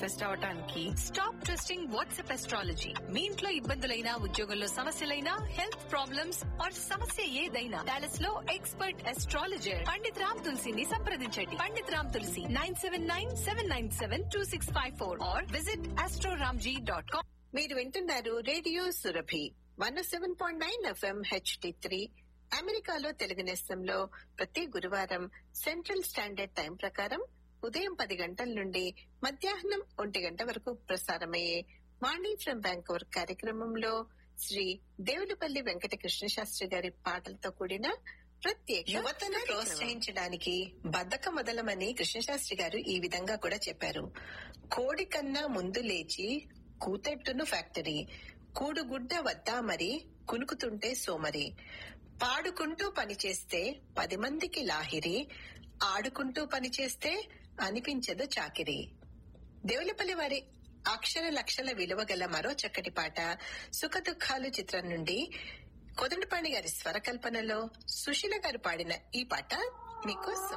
manifest అవటానికి stop trusting WhatsApp astrology మీ ఇంట్లో ఇబ్బందులైనా ఉద్యోగంలో సమస్యలైనా హెల్త్ ప్రాబ్లమ్స్ ఆర్ సమస్య ఏదైనా డాలస్ లో ఎక్స్పర్ట్ ఎస్ట్రాలజర్ పండిత్ రామ్ తులసిని సంప్రదించండి Pandit Ram Tulasi nine seven nine seven nine seven two six five four or visit astroramji dot com మీరు వింటున్నారు radio Surabhi one seven point nine FM HD three అమెరికాలో తెలుగు నేస్తంలో ప్రతి గురువారం సెంట్రల్ స్టాండర్డ్ టైం ప్రకారం ఉదయం పది గంటల నుండి మధ్యాహ్నం ఒంటి గంట వరకు ప్రసారమయ్యే మార్నింగ్ ఫ్రమ్ బ్యాంకోర్ కార్యక్రమంలో శ్రీ దేవులపల్లి వెంకట కృష్ణ శాస్త్రి గారి పాటలతో కూడిన ప్రత్యేక యువతను ప్రోత్సహించడానికి బద్దక మొదలమని కృష్ణశాస్త్రి గారు ఈ విధంగా కూడా చెప్పారు కోడి కన్నా ముందు లేచి కూతెట్టును ఫ్యాక్టరీ కూడుగుడ్డ వద్దా మరి కునుకుతుంటే సోమరి పాడుకుంటూ పనిచేస్తే పది మందికి లాహిరి ఆడుకుంటూ పనిచేస్తే అనిపించదు చాకిరి దేవులపల్లి వారి అక్షర లక్షల విలువ గల మరో చక్కటి పాట సుఖ దుఃఖాలు చిత్రం నుండి కొదండపాణి గారి స్వరకల్పనలో సుశీల గారు పాడిన ఈ పాట మీకు